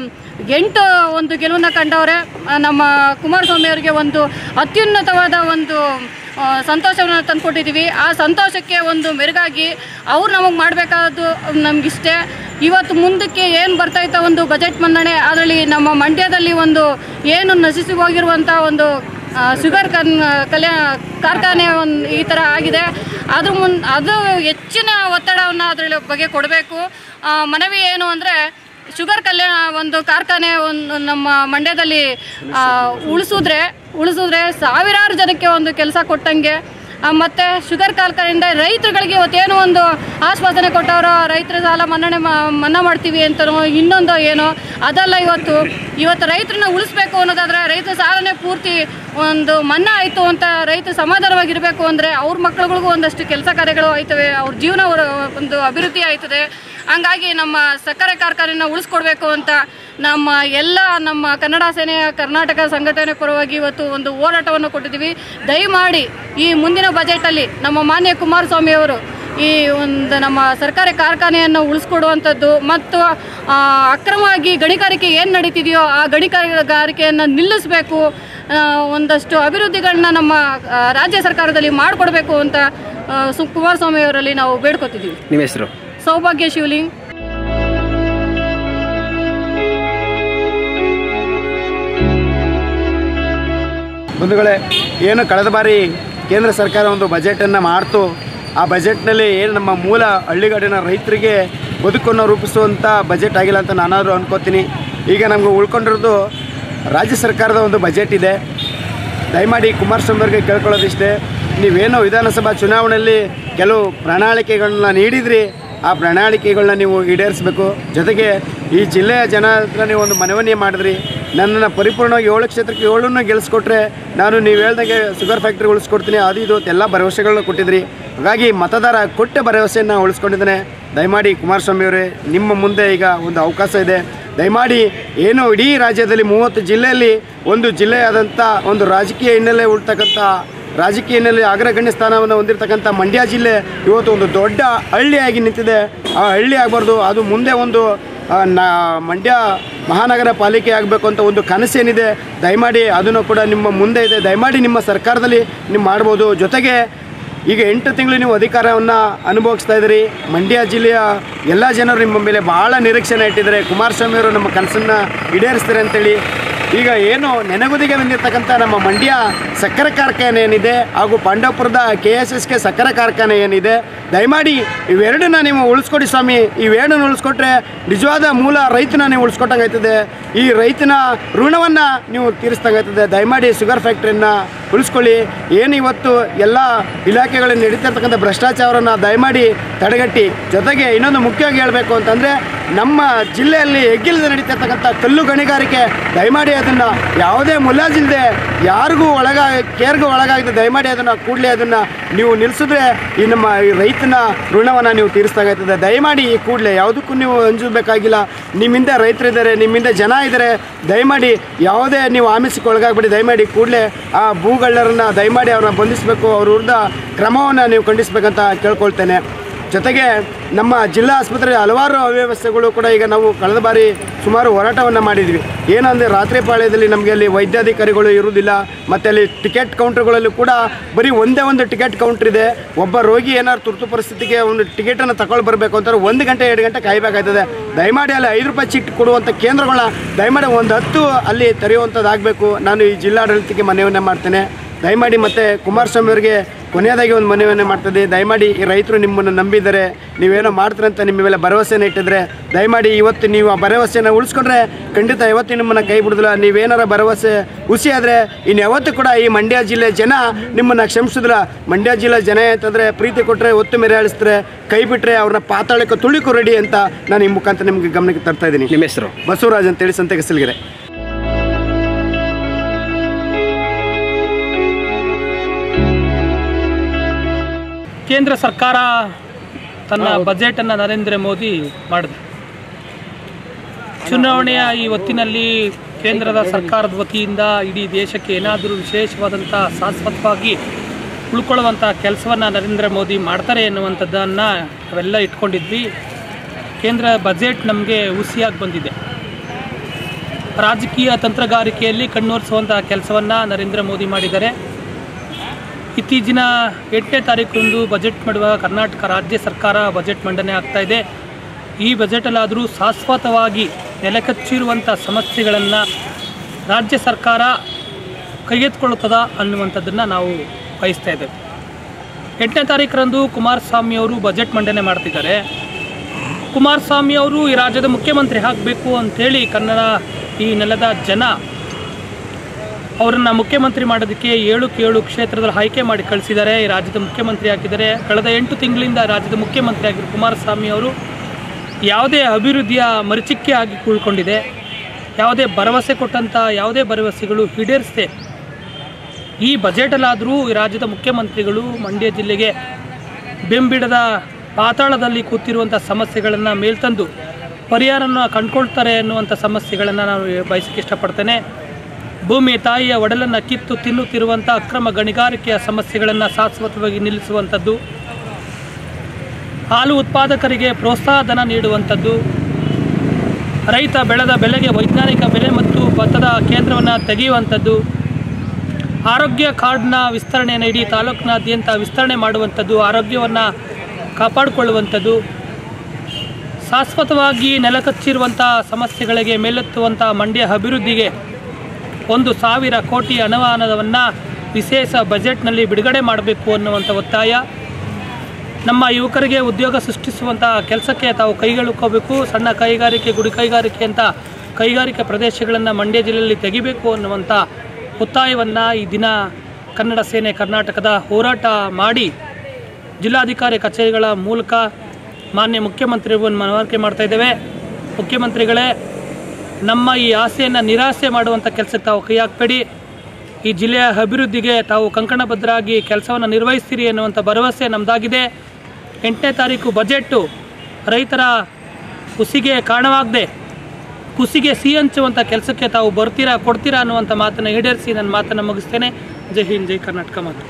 ಎಂಟು ಒಂದು ಗೆಲುವನ್ನು ಕಂಡವ್ರೆ ಆ, ನಮ್ಮ ಕುಮಾರಸ್ವಾಮಿ ಅವರಿಗೆ ಒಂದು ಅತ್ಯುನ್ನತವಾದ ಒಂದು ಆ, ಸಂತೋಷವನ್ನು ತಂದುಕೊಟ್ಟಿದ್ದೀವಿ ಆ ಸಂತೋಷಕ್ಕೆ ಒಂದು ಮೆರುಗಾಗಿ ಅವ್ರು ನಮಗೆ ಮಾಡಬೇಕಾದ್ದು ನಮಗಿಷ್ಟೇ ಇವತ್ತು ಮುಂದಕ್ಕೆ ಏನು ಬರ್ತಾಯಿತ್ತ ಒಂದು ಬಜೆಟ್ ಮಂಡನೆ ಅದರಲ್ಲಿ ನಮ್ಮ ಮಂಡ್ಯದಲ್ಲಿ ಒಂದು ಏನು ನಶಿಸಿ ಹೋಗಿರುವಂಥ ಒಂದು ಆ, ಶುಗರ್ ಕನ್ ಕಲ್ಯಾ ಕಾರ್ಖಾನೆ ಒಂದು ಈ ಥರ ಆಗಿದೆ ಅದ್ರ ಮುನ್ ಅದು ಹೆಚ್ಚಿನ ಒತ್ತಡವನ್ನು ಅದರ ಬಗ್ಗೆ ಕೊಡಬೇಕು ಮನವಿ ಏನು ಅಂದರೆ ಶುಗರ್ ಕಲ್ಯಾಣ ಒಂದು ಕಾರ್ಖಾನೆ ಒಂದು ನಮ್ಮ ಮಂಡ್ಯದಲ್ಲಿ ಆ, ಉಳಿಸಿದ್ರೆ ಉಳಿಸಿದ್ರೆ ಸಾವಿರಾರು ಜನಕ್ಕೆ ಒಂದು ಕೆಲಸ ಕೊಟ್ಟಂಗೆ ಆ, ಮತ್ತೆ ಶುಗರ್ ಕಾರ್ಖಾನೆಯಿಂದ ರೈತರುಗಳಿಗೆ ಇವತ್ತೇನು ಒಂದು ಆಶ್ವಾಸನೆ ಕೊಟ್ಟವರು ರೈತರ ಸಾಲ ಮನ್ನಣೆ ಮಾ- ಮನ್ನಾ ಮಾಡ್ತೀವಿ ಅಂತನೋ ಇನ್ನೊಂದು ಏನೋ ಅದಲ್ಲ ಇವತ್ತು ಇವತ್ತು ರೈತರನ್ನ ಉಳಿಸ್ಬೇಕು ಅನ್ನೋದಾದ್ರೆ ರೈತರ ಸಾಲನೇ ಪೂರ್ತಿ ಒಂದು ಮನ್ನಾ ಆಯಿತು ಅಂತ ರೈತ ಸಮಾಧಾನವಾಗಿರಬೇಕು ಅಂದರೆ ಅವ್ರ ಮಕ್ಕಳುಗಳಿಗೂ ಒಂದಷ್ಟು ಕೆಲಸ ಕಾರ್ಯಗಳು ಆಯ್ತವೆ ಅವ್ರ ಜೀವನ ಅವ್ರ ಒಂದು ಅಭಿವೃದ್ಧಿ ಆಯ್ತದೆ ಹಂಗಾಗಿ ನಮ್ಮ ಸಕ್ಕರೆ ಕಾರ್ಖಾನೆನ ಉಳಿಸ್ಕೊಡ್ಬೇಕು ಅಂತ ನಮ್ಮ ಎಲ್ಲ ನಮ್ಮ ಕನ್ನಡ ಸೇನೆಯ ಕರ್ನಾಟಕ ಸಂಘಟನೆ ಪರವಾಗಿ ಇವತ್ತು ಒಂದು ಹೋರಾಟವನ್ನು ಕೊಟ್ಟಿದ್ದೀವಿ ದಯಮಾಡಿ ಈ ಮುಂದಿನ ಬಜೆಟಲ್ಲಿ ನಮ್ಮ ಮಾನ್ಯ ಕುಮಾರಸ್ವಾಮಿ ಅವರು ಈ ಒಂದು ನಮ್ಮ ಸರ್ಕಾರಿ ಕಾರ್ಖಾನೆಯನ್ನು ಉಳಿಸ್ಕೊಡುವಂಥದ್ದು ಮತ್ತು ಆ, ಅಕ್ರಮವಾಗಿ ಗಣಿಗಾರಿಕೆ ಏನು ನಡೀತಿದೆಯೋ ಆ ಗಣಿಗಾರಿಕೆಯನ್ನು ನಿಲ್ಲಿಸಬೇಕು ಆ, ಒಂದಷ್ಟು ಅಭಿವೃದ್ಧಿಗಳನ್ನ ನಮ್ಮ ಆ, ರಾಜ್ಯ ಸರ್ಕಾರದಲ್ಲಿ ಮಾಡಿಕೊಡ್ಬೇಕು ಅಂತ ಆ, ಸು ಕುಮಾರಸ್ವಾಮಿ ಅವರಲ್ಲಿ ನಾವು ಬೇಡ್ಕೊತಿದ್ದೀವಿ ನಿಮ್ಮ ಹೆಸರು ಸೌಭಾಗ್ಯ ಶಿವಲಿಂಗ್ ಬಂಧುಗಳೇ ಏನು ಕಳೆದ ಬಾರಿ ಕೇಂದ್ರ ಸರ್ಕಾರ ಒಂದು ಬಜೆಟನ್ನು ಮಾಡ್ತು ಆ ಬಜೆಟ್ನಲ್ಲಿ ಏನು ನಮ್ಮ ಮೂಲ ಹಳ್ಳಿಗಾಡಿನ ರೈತರಿಗೆ ಬದುಕನ್ನು ರೂಪಿಸುವಂಥ ಬಜೆಟ್ ಆಗಿಲ್ಲ ಅಂತ ನಾನಾದರೂ ಅನ್ಕೋತೀನಿ ಈಗ ನಮಗೆ ಉಳ್ಕೊಂಡಿರೋದು ರಾಜ್ಯ ಸರ್ಕಾರದ ಒಂದು ಬಜೆಟ್ ಇದೆ ದಯಮಾಡಿ ಕುಮಾರಸ್ವಾಮಿ ಅವರಿಗೆ ಕೇಳ್ಕೊಳ್ಳೋದಿಷ್ಟೇ ನೀವೇನೋ ವಿಧಾನಸಭಾ ಚುನಾವಣೆಯಲ್ಲಿ ಕೆಲವು ಪ್ರಣಾಳಿಕೆಗಳನ್ನ ನೀಡಿದ್ರಿ ಆ ಪ್ರಣಾಳಿಕೆಗಳನ್ನ ನೀವು ಈಡೇರಿಸಬೇಕು ಜೊತೆಗೆ ಈ ಜಿಲ್ಲೆಯ ಜನ ಹತ್ರ ನೀವು ಒಂದು ಮನವನ್ನೇ ಮಾಡಿದ್ರಿ ನನ್ನನ್ನು ಪರಿಪೂರ್ಣವಾಗಿ ಏಳು ಕ್ಷೇತ್ರಕ್ಕೆ ಏಳನ್ನು ಗೆಲ್ಲಿಸ್ಕೊಟ್ರೆ ನಾನು ನೀವು ಹೇಳ್ದಂಗೆ ಶುಗರ್ ಫ್ಯಾಕ್ಟ್ರಿ ಉಳಿಸ್ಕೊಡ್ತೀನಿ ಅದು ಇದು ಅಂತ ಎಲ್ಲ ಭರವಸೆಗಳನ್ನ ಕೊಟ್ಟಿದ್ರಿ ಹಾಗಾಗಿ ಮತದಾರ ಕೊಟ್ಟ ಭರವಸೆಯನ್ನು ಉಳಿಸ್ಕೊಂಡಿದ್ದಾನೆ ದಯಮಾಡಿ ಕುಮಾರಸ್ವಾಮಿ ಅವರೇ ನಿಮ್ಮ ಮುಂದೆ ಈಗ ಒಂದು ಅವಕಾಶ ಇದೆ ದಯಮಾಡಿ ಏನು ಇಡೀ ರಾಜ್ಯದಲ್ಲಿ ಮೂವತ್ತು ಜಿಲ್ಲೆಯಲ್ಲಿ ಒಂದು ಜಿಲ್ಲೆಯಾದಂಥ ಒಂದು ರಾಜಕೀಯ ಹಿನ್ನೆಲೆ ಉಳ್ತಕ್ಕಂಥ ರಾಜಕೀಯ ಹಿನ್ನೆಲೆ ಅಗ್ರಗಣ್ಯ ಸ್ಥಾನವನ್ನು ಹೊಂದಿರತಕ್ಕಂಥ ಮಂಡ್ಯ ಜಿಲ್ಲೆ ಇವತ್ತು ಒಂದು ದೊಡ್ಡ ಹಳ್ಳಿಯಾಗಿ ನಿಂತಿದೆ ಆ ಹಳ್ಳಿ ಆಗಬಾರ್ದು ಅದು ಮುಂದೆ ಒಂದು ಆ, ನ ಮಂಡ್ಯ ಮಹಾನಗರ ಪಾಲಿಕೆ ಆಗಬೇಕು ಅಂತ ಒಂದು ಕನಸೇನಿದೆ ದಯಮಾಡಿ ಅದನ್ನು ಕೂಡ ನಿಮ್ಮ ಮುಂದೆ ಇದೆ ದಯಮಾಡಿ ನಿಮ್ಮ ಸರ್ಕಾರದಲ್ಲಿ ನೀವು ಮಾಡ್ಬೋದು ಜೊತೆಗೆ ಈಗ ಎಂಟು ತಿಂಗಳು ನೀವು ಅಧಿಕಾರವನ್ನು ಅನುಭವಿಸ್ತಾ ಇದ್ದೀರಿ ಮಂಡ್ಯ ಜಿಲ್ಲೆಯ ಎಲ್ಲ ಜನರು ನಿಮ್ಮ ಮೇಲೆ ಭಾಳ ನಿರೀಕ್ಷೆನ ಇಟ್ಟಿದ್ದಾರೆ ಕುಮಾರಸ್ವಾಮಿ ಅವರು ನಮ್ಮ ಕನಸನ್ನು ಈಡೇರಿಸ್ತಾರೆ ಅಂತೇಳಿ ಈಗ ಏನು ನೆನಗುದಿಗೆ ಬಂದಿರತಕ್ಕಂಥ ನಮ್ಮ ಮಂಡ್ಯ ಸಕ್ಕರೆ ಕಾರ್ಖಾನೆ ಏನಿದೆ ಹಾಗೂ ಪಾಂಡವಪುರದ ಕೆ ಎಸ್ ಎಸ್ ಕೆ ಸಕ್ಕರೆ ಕಾರ್ಖಾನೆ ಏನಿದೆ ದಯಮಾಡಿ ಇವೆರಡನ್ನ ನೀವು ಉಳಿಸ್ಕೊಡಿ ಸ್ವಾಮಿ ಇವೆರಡನ್ನ ಉಳಿಸ್ಕೊಟ್ರೆ ನಿಜವಾದ ಮೂಲ ರೈತನ ನೀವು ಉಳಿಸ್ಕೊಟ್ಟಂಗಾಯ್ತದೆ ಈ ರೈತನ ಋಣವನ್ನು ನೀವು ತೀರಿಸ್ದಂಗಾಯ್ತದೆ ದಯಮಾಡಿ ಶುಗರ್ ಫ್ಯಾಕ್ಟ್ರಿಯನ್ನು ಉಳಿಸ್ಕೊಳ್ಳಿ ಏನು ಇವತ್ತು ಎಲ್ಲ ಇಲಾಖೆಗಳಲ್ಲಿ ನಡೀತಿರ್ತಕ್ಕಂಥ ಭ್ರಷ್ಟಾಚಾರವನ್ನು ದಯಮಾಡಿ ತಡೆಗಟ್ಟಿ ಜೊತೆಗೆ ಇನ್ನೊಂದು ಮುಖ್ಯವಾಗಿ ಹೇಳಬೇಕು ಅಂತಂದರೆ ನಮ್ಮ ಜಿಲ್ಲೆಯಲ್ಲಿ ಎಗ್ಗಿಲ್ಲದೆ ನಡೀತಿರ್ತಕ್ಕಂಥ ಕಲ್ಲು ಗಣಿಗಾರಿಕೆ ದಯಮಾಡಿ ಅದನ್ನು ಯಾವುದೇ ಮುಲಾಜಿಲ್ಲದೆ ಯಾರಿಗೂ ಒಳಗ ಕೇರ್ಗೂ ಒಳಗಾಗದೆ ದಯಮಾಡಿ ಅದನ್ನು ಕೂಡಲೇ ಅದನ್ನು ನೀವು ನಿಲ್ಲಿಸಿದ್ರೆ ಈ ನಮ್ಮ ಈ ರೈತನ ಋಣವನ್ನು ನೀವು ತೀರಿಸ್ದಾಗೈತದೆ ದಯಮಾಡಿ ಈ ಕೂಡಲೇ ಯಾವುದಕ್ಕೂ ನೀವು ಅಂಜಬೇಕಾಗಿಲ್ಲ ನಿಮ್ಮಿಂದ ರೈತರಿದ್ದಾರೆ ನಿಮ್ಮಿಂದ ಜನ ಇದ್ದಾರೆ ದಯಮಾಡಿ ಯಾವುದೇ ನೀವು ಆಮಿಸಕ್ಕೆ ಒಳಗಾಗ್ಬಿಡಿ ದಯಮಾಡಿ ಕೂಡಲೇ ಆ ಭೂಗಳ್ಳರನ್ನ ದಯಮಾಡಿ ಅವ್ರನ್ನ ಬಂಧಿಸಬೇಕು ಅವ್ರ ವಿರುದ್ಧ ಕ್ರಮವನ್ನು ನೀವು ಖಂಡಿಸ್ಬೇಕಂತ ಕೇಳ್ಕೊಳ್ತೇನೆ ಜೊತೆಗೆ ನಮ್ಮ ಜಿಲ್ಲಾ ಆಸ್ಪತ್ರೆ ಹಲವಾರು ಅವ್ಯವಸ್ಥೆಗಳು ಕೂಡ ಈಗ ನಾವು ಕಳೆದ ಬಾರಿ ಸುಮಾರು ಹೋರಾಟವನ್ನು ಮಾಡಿದ್ವಿ ಏನಂದರೆ ರಾತ್ರಿ ಪಾಳ್ಯದಲ್ಲಿ ನಮಗೆ ಅಲ್ಲಿ ವೈದ್ಯಾಧಿಕಾರಿಗಳು ಇರುವುದಿಲ್ಲ ಮತ್ತು ಅಲ್ಲಿ ಟಿಕೆಟ್ ಕೌಂಟರ್ಗಳಲ್ಲೂ ಕೂಡ ಬರೀ ಒಂದೇ ಒಂದು ಟಿಕೆಟ್ ಕೌಂಟ್ರ್ ಇದೆ ಒಬ್ಬ ರೋಗಿ ಏನಾದ್ರು ತುರ್ತು ಪರಿಸ್ಥಿತಿಗೆ ಒಂದು ಟಿಕೆಟನ್ನು ತಗೊಳ್ಳಿ ಬರಬೇಕು ಅಂತಾರೆ ಒಂದು ಗಂಟೆ ಎರಡು ಗಂಟೆ ಕಾಯಬೇಕಾಗ್ತದೆ ದಯಮಾಡಿ ಅಲ್ಲಿ ಐದು ರೂಪಾಯಿ ಚೀಟ್ ಕೊಡುವಂಥ ಕೇಂದ್ರಗಳನ್ನ ದಯಮಾಡಿ ಒಂದು ಹತ್ತು ಅಲ್ಲಿ ತೆರೆಯುವಂಥದ್ದಾಗಬೇಕು ನಾನು ಈ ಜಿಲ್ಲಾಡಳಿತಕ್ಕೆ ಮನವಿಯನ್ನು ಮಾಡ್ತೇನೆ ದಯಮಾಡಿ ಮತ್ತು ಕುಮಾರಸ್ವಾಮಿ ಅವರಿಗೆ ಕೊನೆಯದಾಗಿ ಒಂದು ಮನವಿಯನ್ನು ಮಾಡ್ತದೆ ದಯಮಾಡಿ ಈ ರೈತರು ನಿಮ್ಮನ್ನು ನಂಬಿದ್ದಾರೆ ನೀವೇನೋ ಮಾಡ್ತೀರ ಅಂತ ನಿಮ್ಮ ಮೇಲೆ ಭರವಸೆನ ಇಟ್ಟಿದ್ರೆ ದಯಮಾಡಿ ಇವತ್ತು ನೀವು ಆ ಭರವಸೆಯನ್ನು ಉಳಿಸ್ಕೊಂಡ್ರೆ ಖಂಡಿತ ಯಾವತ್ತೂ ನಿಮ್ಮನ್ನು ಕೈ ಬಿಡೋದಿಲ್ಲ ನೀವೇನಾರ ಭರವಸೆ ಹುಸಿ ಆದರೆ ಇನ್ನು ಯಾವತ್ತೂ ಕೂಡ ಈ ಮಂಡ್ಯ ಜಿಲ್ಲೆ ಜನ ನಿಮ್ಮನ್ನು ಕ್ಷಮಿಸಿದ್ರ ಮಂಡ್ಯ ಜಿಲ್ಲೆ ಜನ ಅಂತಂದರೆ ಪ್ರೀತಿ ಕೊಟ್ಟರೆ ಒತ್ತು ಮೆರೆ ಆಳಿಸಿದ್ರೆ ಕೈ ಬಿಟ್ಟರೆ ಅವ್ರನ್ನ ಪಾತಾಳಕ್ಕೆ ತುಳಿಕು ರೆಡಿ ಅಂತ ನಾನು ಈ ಮುಖಾಂತರ ನಿಮಗೆ ಗಮನಕ್ಕೆ ತರ್ತಾ ಇದ್ದೀನಿ ನಿಮ್ಮ ಹೆಸರು ಬಸವರಾಜ್ ಅಂತೇಳಿ ಸಂತೆಗಸಲ್ಗೆರೆ ಕೇಂದ್ರ ಸರ್ಕಾರ ತನ್ನ ಬಜೆಟನ್ನು ನರೇಂದ್ರ ಮೋದಿ ಮಾಡಿದೆ ಚುನಾವಣೆಯ ಈ ಹೊತ್ತಿನಲ್ಲಿ ಕೇಂದ್ರದ ಸರ್ಕಾರದ ವತಿಯಿಂದ ಇಡೀ ದೇಶಕ್ಕೆ ಏನಾದರೂ ವಿಶೇಷವಾದಂಥ ಶಾಶ್ವತವಾಗಿ ಉಳ್ಕೊಳ್ಳುವಂಥ ಕೆಲಸವನ್ನು ನರೇಂದ್ರ ಮೋದಿ ಮಾಡ್ತಾರೆ ಎನ್ನುವಂಥದ್ದನ್ನು ನಾವೆಲ್ಲ ಇಟ್ಕೊಂಡಿದ್ವಿ ಕೇಂದ್ರ ಬಜೆಟ್ ನಮಗೆ ಹುಸಿಯಾಗಿ ಬಂದಿದೆ ರಾಜಕೀಯ ತಂತ್ರಗಾರಿಕೆಯಲ್ಲಿ ಕಣ್ಣೋರಿಸುವಂಥ ಕೆಲಸವನ್ನು ನರೇಂದ್ರ ಮೋದಿ ಮಾಡಿದ್ದಾರೆ ಇತ್ತೀಚಿನ ಎಂಟನೇ ತಾರೀಕರಂದು ಬಜೆಟ್ ಮಾಡುವ ಕರ್ನಾಟಕ ರಾಜ್ಯ ಸರ್ಕಾರ ಬಜೆಟ್ ಮಂಡನೆ ಆಗ್ತಾ ಇದೆ ಈ ಬಜೆಟಲ್ಲಾದರೂ ಶಾಶ್ವತವಾಗಿ ನೆಲಕಚ್ಚಿರುವಂಥ ಸಮಸ್ಯೆಗಳನ್ನು ರಾಜ್ಯ ಸರ್ಕಾರ ಕೈಗೆತ್ತಿಕೊಳ್ಳುತ್ತದ ಅನ್ನುವಂಥದ್ದನ್ನು ನಾವು ಬಯಸ್ತಾ ಇದ್ದೇವೆ ಎಂಟನೇ ತಾರೀಕರಂದು ಕುಮಾರಸ್ವಾಮಿ ಅವರು ಬಜೆಟ್ ಮಂಡನೆ ಮಾಡ್ತಿದ್ದಾರೆ ಕುಮಾರಸ್ವಾಮಿ ಅವರು ಈ ರಾಜ್ಯದ ಮುಖ್ಯಮಂತ್ರಿ ಆಗಬೇಕು ಅಂಥೇಳಿ ಕನ್ನಡ ಈ ನೆಲದ ಜನ ಅವರನ್ನು ಮುಖ್ಯಮಂತ್ರಿ ಮಾಡೋದಕ್ಕೆ ಏಳಕ್ಕೆ ಏಳು ಕ್ಷೇತ್ರದಲ್ಲಿ ಆಯ್ಕೆ ಮಾಡಿ ಕಳಿಸಿದ್ದಾರೆ ಈ ರಾಜ್ಯದ ಮುಖ್ಯಮಂತ್ರಿ ಆಗಿದ್ದಾರೆ ಕಳೆದ ಎಂಟು ತಿಂಗಳಿಂದ ರಾಜ್ಯದ ಮುಖ್ಯಮಂತ್ರಿ ಆಗಿರೋ ಕುಮಾರಸ್ವಾಮಿ ಅವರು ಯಾವುದೇ ಅಭಿವೃದ್ಧಿಯ ಮರೀಚಿಕೆ ಆಗಿ ಉಳ್ಕೊಂಡಿದೆ ಯಾವುದೇ ಭರವಸೆ ಕೊಟ್ಟಂಥ ಯಾವುದೇ ಭರವಸೆಗಳು ಈಡೇರಿಸದೆ ಈ ಬಜೆಟಲ್ಲಾದರೂ ಈ ರಾಜ್ಯದ ಮುಖ್ಯಮಂತ್ರಿಗಳು ಮಂಡ್ಯ ಜಿಲ್ಲೆಗೆ ಬೆಂಬಿಡದ ಪಾತಾಳದಲ್ಲಿ ಕೂತಿರುವಂಥ ಸಮಸ್ಯೆಗಳನ್ನು ಮೇಲ್ತಂದು ಪರಿಹಾರನ ಕಂಡುಕೊಳ್ತಾರೆ ಅನ್ನುವಂಥ ಸಮಸ್ಯೆಗಳನ್ನು ನಾನು ಬಯಸಕ್ಕೆ ಇಷ್ಟಪಡ್ತೇನೆ ಭೂಮಿ ತಾಯಿಯ ಒಡಲನ್ನು ಕಿತ್ತು ತಿನ್ನುತ್ತಿರುವಂಥ ಅಕ್ರಮ ಗಣಿಗಾರಿಕೆಯ ಸಮಸ್ಯೆಗಳನ್ನು ಶಾಶ್ವತವಾಗಿ ನಿಲ್ಲಿಸುವಂಥದ್ದು ಹಾಲು ಉತ್ಪಾದಕರಿಗೆ ಪ್ರೋತ್ಸಾಹಧನ ನೀಡುವಂಥದ್ದು ರೈತ ಬೆಳೆದ ಬೆಲೆಗೆ ವೈಜ್ಞಾನಿಕ ಬೆಲೆ ಮತ್ತು ಭತ್ತದ ಕೇಂದ್ರವನ್ನು ತೆಗೆಯುವಂಥದ್ದು ಆರೋಗ್ಯ ಕಾರ್ಡ್ನ ವಿಸ್ತರಣೆಯನ್ನು ಇಡೀ ತಾಲೂಕಿನಾದ್ಯಂತ ವಿಸ್ತರಣೆ ಮಾಡುವಂಥದ್ದು ಆರೋಗ್ಯವನ್ನು ಕಾಪಾಡಿಕೊಳ್ಳುವಂಥದ್ದು ಶಾಶ್ವತವಾಗಿ ನೆಲಕಚ್ಚಿರುವಂಥ ಸಮಸ್ಯೆಗಳಿಗೆ ಮೇಲೆತ್ತುವಂಥ ಮಂಡ್ಯ ಅಭಿವೃದ್ಧಿಗೆ ಒಂದು ಸಾವಿರ ಕೋಟಿ ಅನುದಾನವನ್ನು ವಿಶೇಷ ಬಜೆಟ್ನಲ್ಲಿ ಬಿಡುಗಡೆ ಮಾಡಬೇಕು ಅನ್ನುವಂಥ ಒತ್ತಾಯ ನಮ್ಮ ಯುವಕರಿಗೆ ಉದ್ಯೋಗ ಸೃಷ್ಟಿಸುವಂಥ ಕೆಲಸಕ್ಕೆ ತಾವು ಕೈಗೆಳುಕೋಬೇಕು ಸಣ್ಣ ಕೈಗಾರಿಕೆ ಗುಡಿ ಕೈಗಾರಿಕೆ ಅಂತ ಕೈಗಾರಿಕಾ ಪ್ರದೇಶಗಳನ್ನು ಮಂಡ್ಯ ಜಿಲ್ಲೆಯಲ್ಲಿ ತೆಗಿಬೇಕು ಅನ್ನುವಂಥ ಒತ್ತಾಯವನ್ನು ಈ ದಿನ ಕನ್ನಡ ಸೇನೆ ಕರ್ನಾಟಕದ ಹೋರಾಟ ಮಾಡಿ ಜಿಲ್ಲಾಧಿಕಾರಿ ಕಚೇರಿಗಳ ಮೂಲಕ ಮಾನ್ಯ ಮುಖ್ಯಮಂತ್ರಿಗಳನ್ನು ಮನವರಿಕೆ ಮಾಡ್ತಾ ಇದ್ದೇವೆ ಮುಖ್ಯಮಂತ್ರಿಗಳೇ ನಮ್ಮ ಈ ಆಸೆಯನ್ನು ನಿರಾಸೆ ಮಾಡುವಂಥ ಕೆಲಸಕ್ಕೆ ತಾವು ಕೈ ಹಾಕಬೇಡಿ ಈ ಜಿಲ್ಲೆಯ ಅಭಿವೃದ್ಧಿಗೆ ತಾವು ಕಂಕಣಬದ್ಧರಾಗಿ ಕೆಲಸವನ್ನು ನಿರ್ವಹಿಸ್ತೀರಿ ಅನ್ನುವಂಥ ಭರವಸೆ ನಮ್ಮದಾಗಿದೆ ಎಂಟನೇ ತಾರೀಕು ಬಜೆಟ್ಟು ರೈತರ ಕುಸಿಗೆ ಕಾರಣವಾಗದೆ ಕುಸಿಗೆ ಸಿಹಿ ಹಂಚುವಂಥ ಕೆಲಸಕ್ಕೆ ತಾವು ಬರ್ತೀರಾ ಕೊಡ್ತೀರಾ ಅನ್ನುವಂಥ ಮಾತನ್ನು ಈಡೇರಿಸಿ ನನ್ನ ಮಾತನ್ನು ಮುಗಿಸ್ತೇನೆ ಜೈ ಹಿಂದ್ ಜೈ ಕರ್ನಾಟಕ ಮಾತು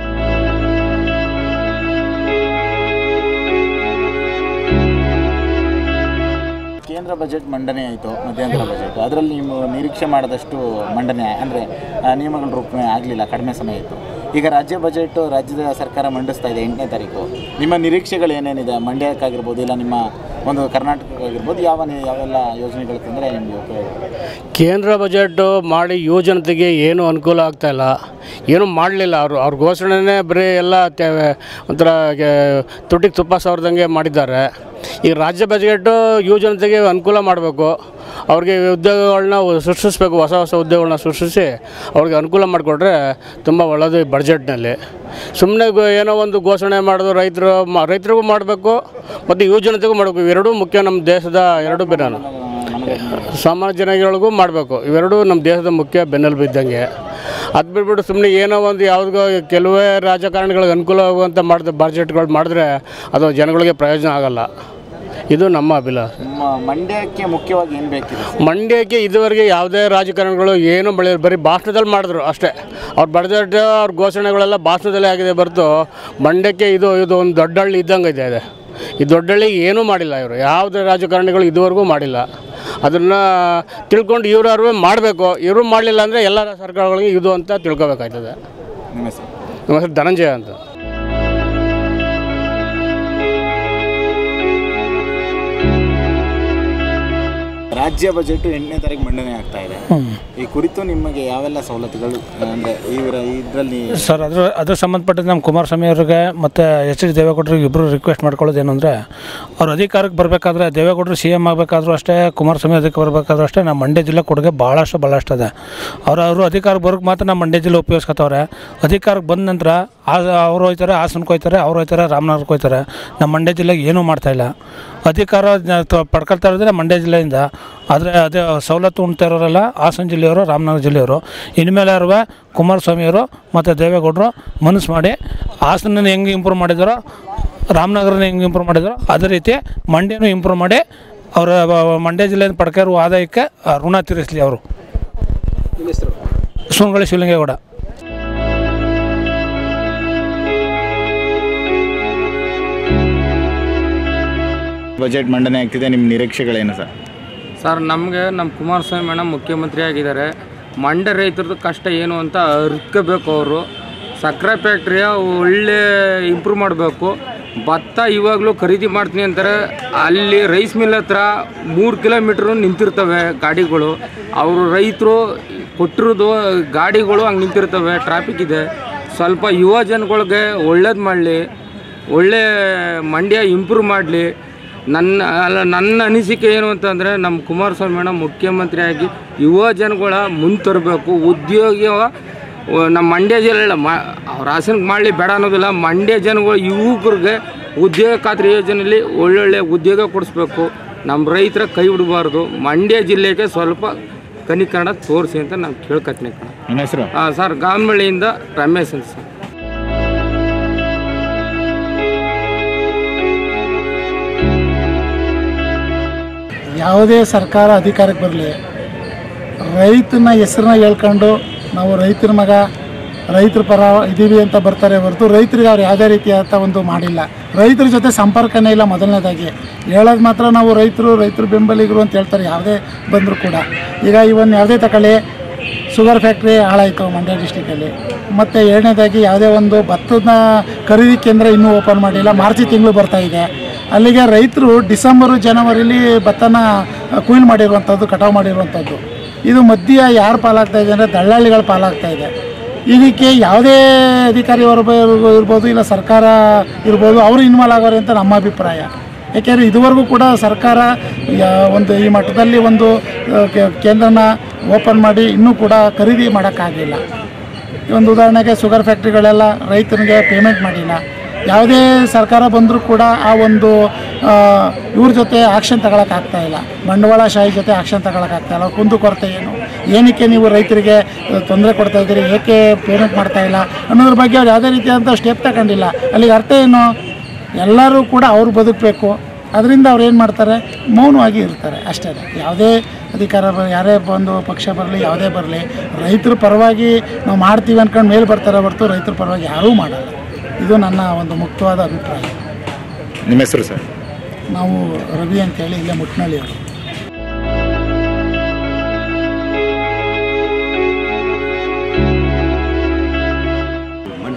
ಕೇಂದ್ರ ಬಜೆಟ್ ಮಂಡನೆ ಆಯಿತು ಮಧ್ಯಂತರ ಬಜೆಟ್ ಅದರಲ್ಲಿ ನೀವು ನಿರೀಕ್ಷೆ ಮಾಡಿದಷ್ಟು ಮಂಡನೆ ಅಂದರೆ ನಿಯಮಗಳ ರೂಪಣೆ ಆಗಲಿಲ್ಲ ಕಡಿಮೆ ಸಮಯ ಇತ್ತು ಈಗ ರಾಜ್ಯ ಬಜೆಟ್ ರಾಜ್ಯದ ಸರ್ಕಾರ ಮಂಡಿಸ್ತಾ ಇದೆ ಎಂಟನೇ ತಾರೀಕು ನಿಮ್ಮ ನಿರೀಕ್ಷೆಗಳು ಏನೇನಿದೆ ಮಂಡ್ಯಕ್ಕಾಗಿರ್ಬೋದು ಇಲ್ಲ ನಿಮ್ಮ ಒಂದು ಕರ್ನಾಟಕಕ್ಕಾಗಿರ್ಬೋದು ಯಾವ ನಿ- ಯಾವೆಲ್ಲ ಯೋಜನೆಗಳು ತಂದರೆ ನಿಮಗೆ ಉಪಯೋಗ ಕೇಂದ್ರ ಬಜೆಟ್ ಮಾಡಿ ಯುವ ಜನತೆಗೆ ಏನು ಅನುಕೂಲ ಆಗ್ತಾ ಇಲ್ಲ ಏನೂ ಮಾಡಲಿಲ್ಲ ಅವರು ಅವ್ರ ಘೋಷಣೆನೇ ಬರೀ ಎಲ್ಲ ತೆ- ಒಂಥರ ಗೆ- ತುಟಿಗೆ ತುಪ್ಪ ಸವರ್ದಂಗೆ ಮಾಡಿದ್ದಾರೆ ಈ ರಾಜ್ಯ ಬಜೆಟು ಯುವ ಜನತೆಗೆ ಅನುಕೂಲ ಮಾಡಬೇಕು ಅವ್ರಿಗೆ ಉದ್ಯೋಗಗಳನ್ನ ಸೃಷ್ಟಿಸಬೇಕು ಹೊಸ ಹೊಸ ಉದ್ಯೋಗಗಳನ್ನ ಸೃಷ್ಟಿಸಿ ಅವ್ರಿಗೆ ಅನುಕೂಲ ಮಾಡಿಕೊಟ್ರೆ ತುಂಬ ಒಳ್ಳೆಯದು ಈ ಬಡ್ಜೆಟ್ನಲ್ಲಿ ಸುಮ್ಮನೆ ಏನೋ ಒಂದು ಘೋಷಣೆ ಮಾಡೋದು ರೈತರು ಮ ರೈತರಿಗೂ ಮಾಡಬೇಕು ಮತ್ತು ಯುವ ಜನತೆಗೂ ಮಾಡಬೇಕು ಇವೆರಡೂ ಮುಖ್ಯ ನಮ್ಮ ದೇಶದ ಎರಡು ಬೇರೆ ಸಾಮಾನ್ಯ ಜನಗಳಿಗೂ ಮಾಡಬೇಕು ಇವೆರಡೂ ನಮ್ಮ ದೇಶದ ಮುಖ್ಯ ಬೆನ್ನೆಲುಬು ಇದ್ದಂಗೆ ಅದು ಬಿಟ್ಬಿಟ್ಟು ಸುಮ್ಮನೆ ಏನೋ ಒಂದು ಯಾವುದೋ ಕೆಲವೇ ರಾಜಕಾರಣಿಗಳಿಗೆ ಅನುಕೂಲ ಆಗುವಂಥ ಮಾಡಿದ ಬಜೆಟ್ಗಳು ಮಾಡಿದ್ರೆ ಅದು ಜನಗಳಿಗೆ ಪ್ರಯೋಜನ ಆಗಲ್ಲ ಇದು ನಮ್ಮ ಅಭಿಲಾಷೆ ನಿಮ್ಮ ಮಂಡ್ಯಕ್ಕೆ ಮುಖ್ಯವಾಗಿ ಏನು ಬೇಕಿದೆ ಸರ್? ಮಂಡ್ಯಕ್ಕೆ ಇದುವರೆಗೆ ಯಾವುದೇ ರಾಜಕಾರಣಿಗಳು ಏನೂ ಬೆಳೆ ಬರೀ ಭಾಷಣದಲ್ಲಿ ಮಾಡಿದ್ರು ಅಷ್ಟೇ ಅವ್ರ ಬಡ್ಜೆಟ್ ಅವ್ರ ಘೋಷಣೆಗಳೆಲ್ಲ ಭಾಷಣದಲ್ಲೇ ಆಗಿದೆ ಹೊರತು ಮಂಡ್ಯಕ್ಕೆ ಇದು ಇದು ಒಂದು ದೊಡ್ಡ ಹಳ್ಳಿ ಇದ್ದಂಗೆ ಇದೆ ಇದೆ ಈ ದೊಡ್ಡ ಹಳ್ಳಿ ಏನೂ ಮಾಡಿಲ್ಲ ಇವರು ಯಾವುದೇ ರಾಜಕಾರಣಿಗಳು ಇದುವರೆಗೂ ಮಾಡಿಲ್ಲ ಅದನ್ನು ತಿಳ್ಕೊಂಡು ಇವ್ರು ಮಾಡಬೇಕು ಇವರು ಮಾಡಲಿಲ್ಲ ಅಂದರೆ ಎಲ್ಲ ಸರ್ಕಾರಗಳಿಗೆ ಇದು ಅಂತ ತಿಳ್ಕೊಬೇಕಾಯ್ತದೆ ನಿಮ್ಮ ಹೆಸರು ನಮ್ಮ ಹೆಸರು ಧನಂಜಯ ಅಂತ ರಾಜ್ಯ ಬಜೆಟ್ ಎಂಟನೇ ತಾರೀಕು ಮಂಡನೆ ಆಗ್ತಾ ಇದೆ ಈ ಕುರಿತು ನಿಮಗೆ ಯಾವೆಲ್ಲ ಸವಲತ್ತುಗಳು ಅಂದರೆ ಇವರ ಇದರಲ್ಲಿ ಸರ್ ಅದ್ರ ಅದ್ರ ಸಂಬಂಧಪಟ್ಟಂತೆ ನಮ್ಮ ಕುಮಾರಸ್ವಾಮಿ ಅವ್ರಿಗೆ ಮತ್ತು ಎಚ್ ಡಿ ದೇವೇಗೌಡರಿಗೆ ಇಬ್ಬರು ರಿಕ್ವೆಸ್ಟ್ ಮಾಡ್ಕೊಳ್ಳೋದು ಏನು ಅಂದರೆ ಅವ್ರು ಅಧಿಕಾರಕ್ಕೆ ಬರಬೇಕಾದ್ರೆ ದೇವೇಗೌಡರು ಸಿ ಎಮ್ ಆಗಬೇಕಾದ್ರೂ ಅಷ್ಟೇ ಕುಮಾರಸ್ವಾಮಿ ಅದಕ್ಕೆ ಬರಬೇಕಾದ್ರೂ ಅಷ್ಟೇ ನಮ್ಮ ಮಂಡ್ಯ ಜಿಲ್ಲೆ ಕೊಡುಗೆ ಭಾಳಷ್ಟು ಭಾಳಷ್ಟು ಇದೆ ಅವ್ರು ಅವರು ಅಧಿಕಾರಕ್ಕೆ ಬರೋಕ್ಕೆ ಮಾತ್ರ ನಮ್ಮ ಮಂಡ್ಯ ಜಿಲ್ಲೆ ಉಪಯೋಗಿಸ್ಕೊತವ್ರೆ ಅಧಿಕಾರಕ್ಕೆ ಬಂದ ನಂತರ ಆ ಅವ್ರು ಹೋಯ್ತಾರೆ ಹಾಸನಕ್ಕೆ ಹೋಯ್ತಾರೆ ಅವ್ರು ಹೋಯ್ತಾರೆ ರಾಮನಗರಕ್ಕೆ ಹೋಯ್ತಾರೆ ನಮ್ಮ ಮಂಡ್ಯ ಜಿಲ್ಲೆಗೆ ಏನೂ ಮಾಡ್ತಾಯಿಲ್ಲ ಅಧಿಕಾರ ನ- ತ- ಪಡ್ಕೊಳ್ತಾ ಇರೋದ್ರೆ ಮಂಡ್ಯ ಜಿಲ್ಲೆಯಿಂದ ಆದರೆ ಅದೇ ಸವಲತ್ತು ಉಣ್ತಾ ಇರೋರೆಲ್ಲ ಹಾಸನ ಜಿಲ್ಲೆಯವರು ರಾಮನಗರ ಜಿಲ್ಲೆಯವರು ಇನ್ಮೇಲೆ ಯಾರು ಕುಮಾರಸ್ವಾಮಿಯವರು ಮತ್ತು ದೇವೇಗೌಡರು ಮನಸ್ಸು ಮಾಡಿ ಹಾಸನ ಹೆಂಗೆ ಇಂಪ್ರೂವ್ ಮಾಡಿದಾರೋ ರಾಮನಗರನ ಹೆಂಗೆ ಇಂಪ್ರೂವ್ ಮಾಡಿದಾರೋ ಅದೇ ರೀತಿ ಮಂಡ್ಯನೂ ಇಂಪ್ರೂವ್ ಮಾಡಿ ಅವರ ಮಂಡ್ಯ ಜಿಲ್ಲೆಯಿಂದ ಪಡ್ಕೊಂಡಿರುವ ಆದಾಯಕ್ಕೆ ಆ, ಋಣ ತೀರಿಸಲಿ ಅವರು ಸುಂಗಳಿ ಶಿವಲಿಂಗೇಗೌಡ ಬಜೆಟ್ ಮಂಡನೆ ಆಗ್ತಿದೆ ನಿಮ್ಮ ನಿರೀಕ್ಷೆಗಳೇನು ಸರ್ ಸರ್ ನಮಗೆ ನಮ್ಮ ಕುಮಾರಸ್ವಾಮಿ ಮೇಡಮ್ ಮುಖ್ಯಮಂತ್ರಿ ಆಗಿದ್ದಾರೆ ಮಂಡ್ಯ ರೈತರದ್ದು ಕಷ್ಟ ಏನು ಅಂತ ಅರ್ತ್ಕೋಬೇಕು ಅವರು ಸಕ್ಕರೆ ಫ್ಯಾಕ್ಟ್ರಿಯ ಒಳ್ಳೆ ಇಂಪ್ರೂವ್ ಮಾಡಬೇಕು ಭತ್ತ ಇವಾಗಲೂ ಖರೀದಿ ಮಾಡ್ತೀನಿ ಅಂತಾರೆ ಅಲ್ಲಿ ರೈಸ್ ಮಿಲ್ ಹತ್ರ ಮೂರು ಕಿಲೋಮೀಟ್ರು ನಿಂತಿರ್ತವೆ ಗಾಡಿಗಳು ಅವರು ರೈತರು ಕೊಟ್ಟಿರೋದು ಗಾಡಿಗಳು ಹಂಗೆ ನಿಂತಿರ್ತವೆ ಟ್ರಾಫಿಕ್ ಇದೆ ಸ್ವಲ್ಪ ಯುವ ಜನಗಳಿಗೆ ಒಳ್ಳೇದು ಮಾಡಲಿ ಒಳ್ಳೆ ಮಂಡ್ಯ ಇಂಪ್ರೂವ್ ಮಾಡಲಿ ನನ್ನ ಅಲ್ಲ ನನ್ನ ಅನಿಸಿಕೆ ಏನು ಅಂತಂದರೆ ನಮ್ಮ ಕುಮಾರಸ್ವಾಮಿ ಮೇಡಮ್ ಮುಖ್ಯಮಂತ್ರಿಯಾಗಿ ಯುವ ಜನಗಳ ಮುಂದೆ ತರಬೇಕು ಉದ್ಯೋಗ ವ- ನಮ್ಮ ಮಂಡ್ಯ ಜಿಲ್ಲೆ ಮ ಅವ್ರ ಹಾಸನಕ್ಕೆ ಮಾಡಲಿ ಬೇಡ ಅನ್ನೋದಿಲ್ಲ ಮಂಡ್ಯ ಜನಗಳು ಯುವಕರಿಗೆ ಉದ್ಯೋಗ ಖಾತ್ರಿ ಯೋಜನೆಯಲ್ಲಿ ಒಳ್ಳೊಳ್ಳೆ ಉದ್ಯೋಗ ಕೊಡಿಸ್ಬೇಕು ನಮ್ಮ ರೈತರ ಕೈ ಬಿಡಬಾರ್ದು ಮಂಡ್ಯ ಜಿಲ್ಲೆಗೆ ಸ್ವಲ್ಪ ಕನಿಕರಣ ತೋರಿಸಿ ಅಂತ ನಾನು ಕೇಳ್ಕೊತೀನಿ ಕಣ ನಿಮ್ಮ ಹೆಸರು ಹಾಂ ಸರ್ ಗಾಮಳ್ಳಿಯಿಂದ ರಮೇಶ್ ಅಂತ ಸರ್ ಯಾವುದೇ ಸರ್ಕಾರ ಅಧಿಕಾರಕ್ಕೆ ಬರಲಿ ರೈತನ ಹೆಸರನ್ನ ಹೇಳ್ಕೊಂಡು ನಾವು ರೈತರ ಮಗ ರೈತರ ಪರ ಇದ್ದೀವಿ ಅಂತ ಬರ್ತಾರೆ ಹೊರತು ರೈತರಿಗೆ ಅವ್ರು ಯಾವುದೇ ರೀತಿಯಾದ ಒಂದು ಮಾಡಿಲ್ಲ ರೈತರ ಜೊತೆ ಸಂಪರ್ಕನೇ ಇಲ್ಲ ಮೊದಲನೇದಾಗಿ ಹೇಳೋದು ಮಾತ್ರ ನಾವು ರೈತರು ರೈತರು ಬೆಂಬಲಿಗರು ಅಂತ ಹೇಳ್ತಾರೆ ಯಾವುದೇ ಬಂದರೂ ಕೂಡ ಈಗ ಇವನ್ ಯಾವುದೇ ತಗೊಳ್ಳಿ ಶುಗರ್ ಫ್ಯಾಕ್ಟ್ರಿ ಹಾಳಾಯಿತು ಮಂಡ್ಯ ಡಿಸ್ಟಿಕಲ್ಲಿ ಮತ್ತು ಎರಡನೇದಾಗಿ ಯಾವುದೇ ಒಂದು ಭತ್ತದ ಖರೀದಿ ಕೇಂದ್ರ ಇನ್ನೂ ಓಪನ್ ಮಾಡಿಲ್ಲ ಮಾರ್ಚ್ ತಿಂಗಳು ಬರ್ತಾ ಇದೆ ಅಲ್ಲಿಗೆ ರೈತರು ಡಿಸೆಂಬರು ಜನವರಿಲಿ ಭತ್ತನ ಕುಯ್ಲು ಮಾಡಿರುವಂಥದ್ದು ಕಟಾವು ಮಾಡಿರುವಂಥದ್ದು ಇದು ಮಧ್ಯ ಯಾರು ಪಾಲಾಗ್ತಾ ಇದೆ ಅಂದರೆ ದಳ್ಳಾಳಿಗಳ ಪಾಲಾಗ್ತಾ ಇದೆ ಇದಕ್ಕೆ ಯಾವುದೇ ಅಧಿಕಾರಿ ವರ್ಗ ಇರ್ಬೋದು ಇಲ್ಲ ಸರ್ಕಾರ ಇರ್ಬೋದು ಅವರು ಇನ್ವಾಲ್ವ್ ಆಗೋರು ಅಂತ ನಮ್ಮ ಅಭಿಪ್ರಾಯ ಯಾಕೆಂದರೆ ಇದುವರೆಗೂ ಕೂಡ ಸರ್ಕಾರ ಯಾ- ಒಂದು ಈ ಮಟ್ಟದಲ್ಲಿ ಒಂದು ಆ, ಕೆ- ಕೇಂದ್ರನ ಓಪನ್ ಮಾಡಿ ಇನ್ನೂ ಕೂಡ ಖರೀದಿ ಮಾಡೋಕ್ಕಾಗಿಲ್ಲ ಈ ಒಂದು ಉದಾಹರಣೆಗೆ ಶುಗರ್ ಫ್ಯಾಕ್ಟ್ರಿಗಳೆಲ್ಲ ರೈತನಿಗೆ ಪೇಮೆಂಟ್ ಮಾಡಿಲ್ಲ ಯಾವುದೇ ಸರ್ಕಾರ ಬಂದರೂ ಕೂಡ ಆ ಒಂದು ಆ, ಇವ್ರ ಜೊತೆ ಆಕ್ಷನ್ ತಗೊಳಕ್ಕಾಗ್ತಾ ಇಲ್ಲ ಬಂಡವಾಳಶಾಹಿ ಜೊತೆ ಆಕ್ಷನ್ ತಗೊಳಕ್ಕಾಗ್ತಾ ಇಲ್ಲ ಕುಂದು ಕೊರತೆ ಏನು ಏನಕ್ಕೆ ನೀವು ರೈತರಿಗೆ ತೊಂದರೆ ಕೊಡ್ತಾ ಇದ್ದೀರಿ ಏಕೆ ಪೇಮೆಂಟ್ ಮಾಡ್ತಾ ಇಲ್ಲ ಅನ್ನೋದ್ರ ಬಗ್ಗೆ ಅವ್ರು ಯಾವುದೇ ರೀತಿಯಾದಂಥ ಸ್ಟೆಪ್ ತಗೊಂಡಿಲ್ಲ ಅಲ್ಲಿಗೆ ಅರ್ಥ ಏನು ಎಲ್ಲರೂ ಕೂಡ ಅವ್ರು ಬದುಕಬೇಕು ಅದರಿಂದ ಅವ್ರು ಏನು ಮಾಡ್ತಾರೆ ಮೌನವಾಗಿ ಇರ್ತಾರೆ ಅಷ್ಟೇ ಯಾವುದೇ ಅಧಿಕಾರ ಬ ಯಾರೇ ಒಂದು ಪಕ್ಷ ಬರಲಿ ಯಾವುದೇ ಬರಲಿ ರೈತರ ಪರವಾಗಿ ನಾವು ಮಾಡ್ತೀವಿ ಅಂದ್ಕೊಂಡು ಮೇಲೆ ಬರ್ತಾರೆ ಹೊರತು ರೈತರ ಪರವಾಗಿ ಯಾರೂ ಮಾಡಲ್ಲ ಇದು ನನ್ನ ಒಂದು ಮುಕ್ತವಾದ ಅಭಿಪ್ರಾಯ ನಿಮ್ಮ ಹೆಸರು ಸರ್ ನಾವು ರವಿ ಅಂತೇಳಿ ಇಲ್ಲೇ ಮುಟ್ನಳ್ಳಿಯವರು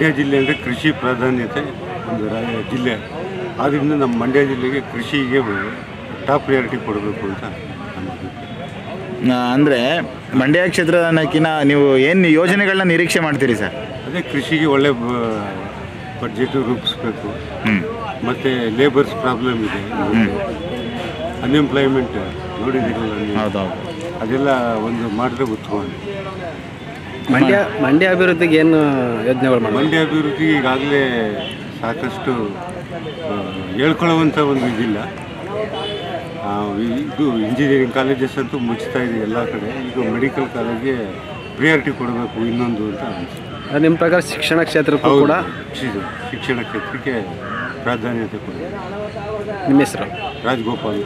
ಮಂಡ್ಯ ಜಿಲ್ಲೆ ಅಂದರೆ ಕೃಷಿ ಪ್ರಾಧಾನ್ಯತೆ ಒಂದು ರಾ- ಜಿಲ್ಲೆ ಆದ್ದರಿಂದ ನಮ್ಮ ಮಂಡ್ಯ ಜಿಲ್ಲೆಗೆ ಕೃಷಿಗೆ ಟಾಪ್ ಪ್ರಿಯಾರಿಟಿ ಕೊಡಬೇಕು ಅಂತ ನನ್ನ ಅಭಿಪ್ರಾಯ. ಅಂದರೆ ಮಂಡ್ಯ ಕ್ಷೇತ್ರನಕ್ಕಿಂತ ನೀವು ಏನು ಯೋಜನೆಗಳನ್ನ ನಿರೀಕ್ಷೆ ಮಾಡ್ತೀರಿ ಸರ್ ಅದೇ ಕೃಷಿಗೆ ಒಳ್ಳೆ ಬಡ್ಜೆಟ್ ರೂಪಿಸ್ಬೇಕು ಮತ್ತು ಲೇಬರ್ಸ್ ಪ್ರಾಬ್ಲಮ್ ಇದೆ ಅನ್ಎಂಪ್ಲಾಯ್ಮೆಂಟ್ ನೋಡಿದ್ದೀರಲ್ಲ ನೀವು ಅದೆಲ್ಲ ಒಂದು ಮಾಡಿದ್ರೆ ಉತ್ತಮ ಮಂಡ್ಯ ಮಂಡ್ಯ ಅಭಿವೃದ್ಧಿಗೆ ಏನು ಯೋಜನೆಗಳು ಮಾಡಿ ಮಂಡ್ಯ ಅಭಿವೃದ್ಧಿಗೆ ಈಗಾಗಲೇ ಸಾಕಷ್ಟು ಆ, ಹೇಳ್ಕೊಳ್ಳುವಂಥ ಒಂದು ಇದಿಲ್ಲ ಆ, ಇದು ಇಂಜಿನಿಯರಿಂಗ್ ಕಾಲೇಜಸ್ ಅಂತೂ ಮುಚ್ತಾ ಇದೆ ಎಲ್ಲ ಕಡೆ ಈಗ ಮೆಡಿಕಲ್ ಕಾಲೇಜ್ಗೆ ಪ್ರಿಯಾರಿಟಿ ಕೊಡಬೇಕು ಇನ್ನೊಂದು ಅಂತ ಅನಿಸುತ್ತೆ ನಿಮ್ಮ ಪ್ರಕಾರ ಶಿಕ್ಷಣ ಕ್ಷೇತ್ರಕ್ಕೂ ಹೌದು. ಕೂಡ ಶಿ- ಶಿಕ್ಷಣ ಕ್ಷೇತ್ರಕ್ಕೆ ಪ್ರಾಧಾನ್ಯತೆ ಕೊಡಬೇಕು ನಿಮ್ಮ ಹೆಸರು ರಾಜಗೋಪಾಲ್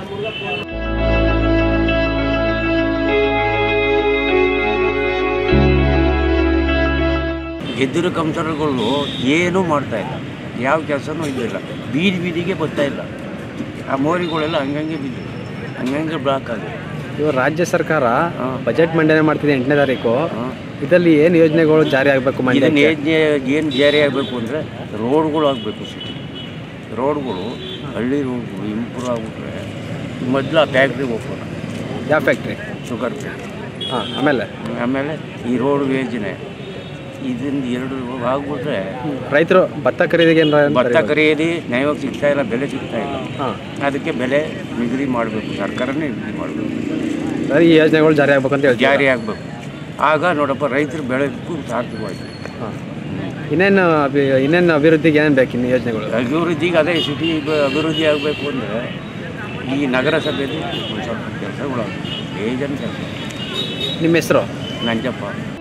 ಗೆದ್ದಿರೋ ಕೌನ್ಸಿಲರ್ಗಳು ಏನೂ ಮಾಡ್ತಾ ಇಲ್ಲ ಯಾವ ಕೆಲಸನೂ ಇದ್ದಿಲ್ಲ ಬೀದಿ ಬೀದಿಗೆ ಬರ್ತಾ ಇಲ್ಲ ಆ ಮೋರಿಗಳೆಲ್ಲ ಹಂಗಂಗೆ ಬಿದ್ದಿದೆ ಹಂಗಂಗೆ ಬ್ಲಾಕ್ ಆಗಿದೆ ಇವಾಗ ರಾಜ್ಯ ಸರ್ಕಾರ ಬಜೆಟ್ ಮಂಡನೆ ಮಾಡ್ತಿದೆ ಎಂಟನೇ ತಾರೀಕು ಇದರಲ್ಲಿ ಏನು ಯೋಜನೆಗಳು ಜಾರಿ ಆಗಬೇಕು ಇದನ್ನ ಮಂಡ್ಯಕ್ಕೆ ಯೋಜನೆ ಏನು ಜಾರಿ ಆಗಬೇಕು ಅಂದರೆ ರೋಡ್ಗಳು ಆಗಬೇಕು ಸಿಟಿ ರೋಡ್ಗಳು ಹಳ್ಳಿ ರೋಡ್ಗಳು ಇಂಪ್ರೂವ್ ಆಗಿಬಿಟ್ರೆ ಮೊದಲು ಆ ಫ್ಯಾಕ್ಟ್ರಿಗೆ ಹೋಗೋಣ ಯಾವ ಫ್ಯಾಕ್ಟ್ರಿ ಶುಗರ್ ಫ್ಯಾಕ್ಟ್ರಿ ಹಾಂ ಆಮೇಲೆ ಆಮೇಲೆ ಈ ರೋಡ್ ಯೋಜನೆ ಇದರಿಂದ ಎರಡು ಆಗ್ಬಿಟ್ರೆ ರೈತರು ಭತ್ತ ಖರೀದಿಗೆ ಏನು ಭತ್ತ ಖರೀದಿ ನ್ಯಾಯವಾಗಿ ಸಿಗ್ತಾ ಇಲ್ಲ ಬೆಲೆ ಸಿಗ್ತಾ ಇಲ್ಲ ಅದಕ್ಕೆ ಬೆಲೆ ನಿಗದಿ ಮಾಡಬೇಕು ಸರ್ಕಾರನೇ ನಿಗದಿ ಮಾಡಬೇಕು ಈ ಯೋಜನೆಗಳು ಜಾರಿ ಆಗ್ಬೇಕು ಅಂತ ಹೇಳ್ತೀರಾ? ಜಾರಿ ಆಗಬೇಕು ಆಗ ನೋಡಪ್ಪ ರೈತರು ಬೆಳೆದಕ್ಕೂ ಸಾರ್ಥಕವಾಯಿತು ಇನ್ನೇನು ಅಭಿ ಇನ್ನೇನು ಅಭಿವೃದ್ಧಿಗೆ ಏನೇನು ಬೇಕು ಇನ್ನು ಯೋಜನೆಗಳು ಅಭಿವೃದ್ಧಿಗೆ ಅದೇ ಸಿಟಿ ಅಭಿವೃದ್ಧಿ ಆಗಬೇಕು ಅಂದರೆ ಈ ನಗರಸಭೆಯಲ್ಲಿ ಒಂದು ಸ್ವಲ್ಪ ಕೆಲಸಗಳಾಗಬೇಕು ಬೇಜಾನ್ ಕೆಲಸ ನಿಮ್ಮ ಹೆಸರು ನಂಜಪ್ಪ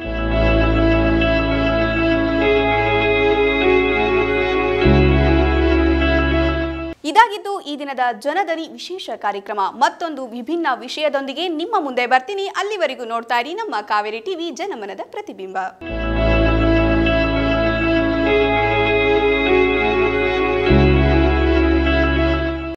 ಇದಾಗಿದ್ದು ಈ ದಿನದ ಜನದನಿ ವಿಶೇಷ ಕಾರ್ಯಕ್ರಮ ಮತ್ತೊಂದು ವಿಭಿನ್ನ ವಿಷಯದೊಂದಿಗೆ ನಿಮ್ಮ ಮುಂದೆ ಬರ್ತೀನಿ ಅಲ್ಲಿವರೆಗೂ ನೋಡ್ತಾ ಇರಿ ನಮ್ಮ ಕಾವೇರಿ ಟಿವಿ ಜನಮನದ ಪ್ರತಿಬಿಂಬ